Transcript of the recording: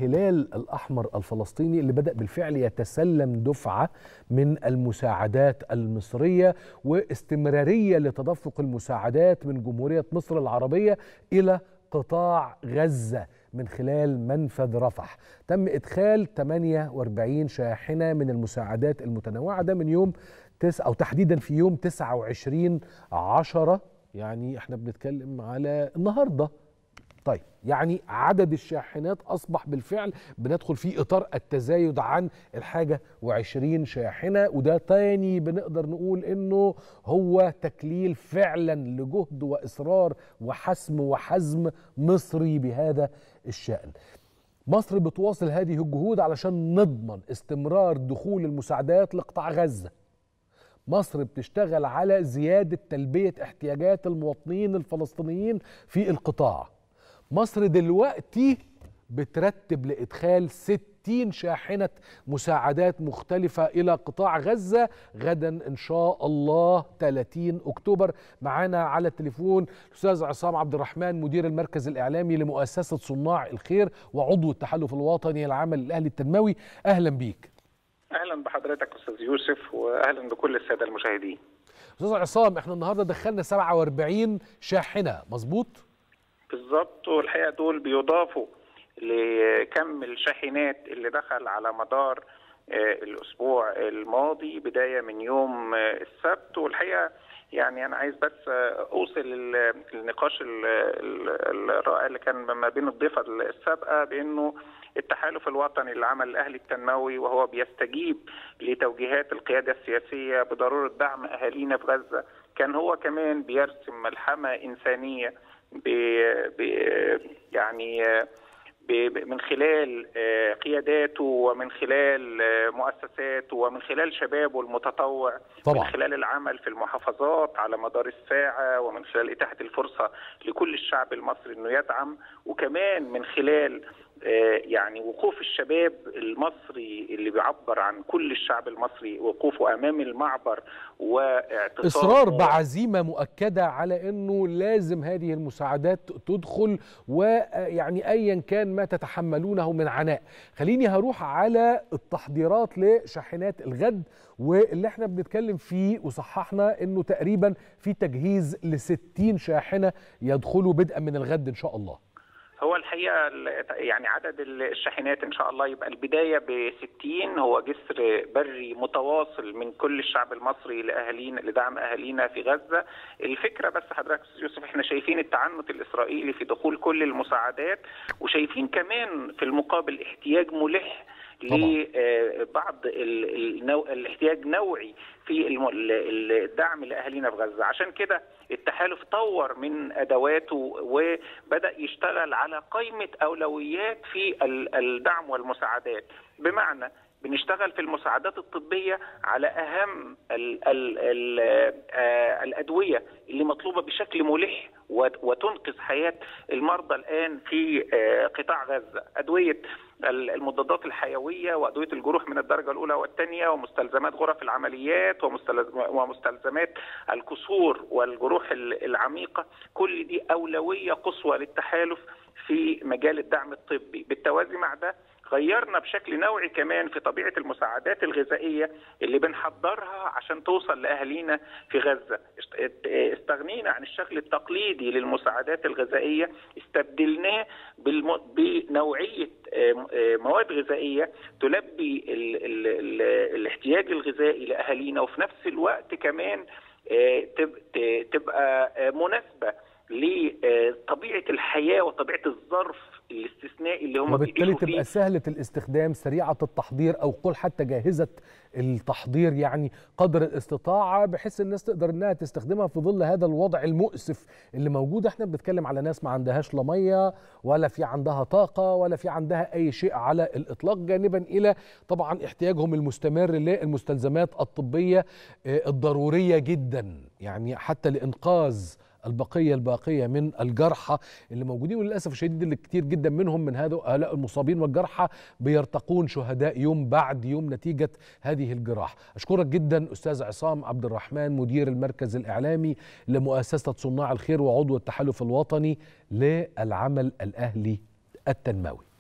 الهلال الأحمر الفلسطيني اللي بدأ بالفعل يتسلم دفعة من المساعدات المصرية واستمرارية لتدفق المساعدات من جمهورية مصر العربية إلى قطاع غزة من خلال منفذ رفح تم إدخال 48 شاحنة من المساعدات المتنوعة ده من يوم تس أو تحديدا في يوم 29 عشرة يعني احنا بنتكلم على النهارده طيب يعني عدد الشاحنات اصبح بالفعل بندخل في اطار التزايد عن الحاجه و20 شاحنه وده تاني بنقدر نقول انه هو تكليل فعلا لجهد واصرار وحسم وحزم مصري بهذا الشان. مصر بتواصل هذه الجهود علشان نضمن استمرار دخول المساعدات لقطاع غزه. مصر بتشتغل على زياده تلبيه احتياجات المواطنين الفلسطينيين في القطاع. مصر دلوقتي بترتب لإدخال 60 شاحنة مساعدات مختلفة إلى قطاع غزة غدا إن شاء الله 30 أكتوبر معانا على التليفون الأستاذ عصام عبد الرحمن مدير المركز الإعلامي لمؤسسة صناع الخير وعضو التحالف الوطني العمل الأهلي التنموي أهلا بيك اهلا بحضرتك استاذ يوسف واهلا بكل الساده المشاهدين أستاذ عصام احنا النهارده دخلنا 47 شاحنة مظبوط؟ بالظبط والحقيقه دول بيضافوا لكم الشاحنات اللي دخل على مدار الاسبوع الماضي بدايه من يوم السبت والحقيقه يعني انا عايز بس اوصل النقاش الرائع اللي كان ما بين الضيفه السابقه بانه التحالف الوطني للعمل الاهلي التنموي وهو بيستجيب لتوجيهات القياده السياسيه بضروره دعم اهالينا في غزه كان هو كمان بيرسم ملحمه انسانيه ب يعني من خلال قياداته ومن خلال مؤسساته ومن خلال شبابه المتطوع طبعا. من خلال العمل في المحافظات على مدار الساعة ومن خلال إتاحة الفرصة لكل الشعب المصري أنه يدعم وكمان من خلال يعني وقوف الشباب المصري اللي بيعبر عن كل الشعب المصري وقوفه امام المعبر واعتصامه اصرار بعزيمه مؤكده على انه لازم هذه المساعدات تدخل ويعني ايا كان ما تتحملونه من عناء خليني هروح على التحضيرات لشاحنات الغد واللي احنا بنتكلم فيه وصححنا انه تقريبا في تجهيز ل 60 شاحنه يدخلوا بدءا من الغد ان شاء الله هو الحقيقه يعني عدد الشاحنات ان شاء الله يبقى البدايه ب 60 هو جسر بري متواصل من كل الشعب المصري لاهالينا لدعم اهالينا في غزه الفكره بس حضرتك يوسف احنا شايفين التعنت الاسرائيلي في دخول كل المساعدات وشايفين كمان في المقابل احتياج ملح لبعض النوع الاحتياج نوعي في الدعم لاهالينا في غزه عشان كده التحالف طور من ادواته وبدا يشتغل على قائمه اولويات في الدعم والمساعدات بمعنى بنشتغل في المساعدات الطبيه على اهم ال ال ال الادويه اللي مطلوبه بشكل ملح وتنقذ حياه المرضى الان في قطاع غزه ادويه المضادات الحيويه وادويه الجروح من الدرجه الاولى والثانيه ومستلزمات غرف العمليات ومستلزمات الكسور والجروح العميقه كل دي اولويه قصوى للتحالف في مجال الدعم الطبي بالتوازي مع ده غيرنا بشكل نوعي كمان في طبيعه المساعدات الغذائيه اللي بنحضرها عشان توصل لاهالينا في غزه استغنينا عن الشكل التقليدي للمساعدات الغذائيه استبدلناه بالم... بنوعيه مواد غذائيه تلبي ال... ال... ال... الاحتياج الغذائي لاهالينا وفي نفس الوقت كمان تبقى مناسبه لطبيعه الحياه وطبيعه الظرف الاستثنائي اللي هم وبالتالي تبقى سهله الاستخدام سريعه التحضير او قل حتى جاهزه التحضير يعني قدر الاستطاعه بحيث الناس تقدر انها تستخدمها في ظل هذا الوضع المؤسف اللي موجود احنا بنتكلم على ناس ما عندهاش لا ميه ولا في عندها طاقه ولا في عندها اي شيء على الاطلاق جانبا الى طبعا احتياجهم المستمر للمستلزمات الطبيه الضروريه جدا يعني حتى لانقاذ البقيه الباقيه من الجرحى اللي موجودين وللاسف الشديد اللي كتير جدا منهم من هؤلاء المصابين والجرحى بيرتقون شهداء يوم بعد يوم نتيجه هذه الجراح. اشكرك جدا استاذ عصام عبد الرحمن مدير المركز الاعلامي لمؤسسه صناع الخير وعضو التحالف الوطني للعمل الاهلي التنموي.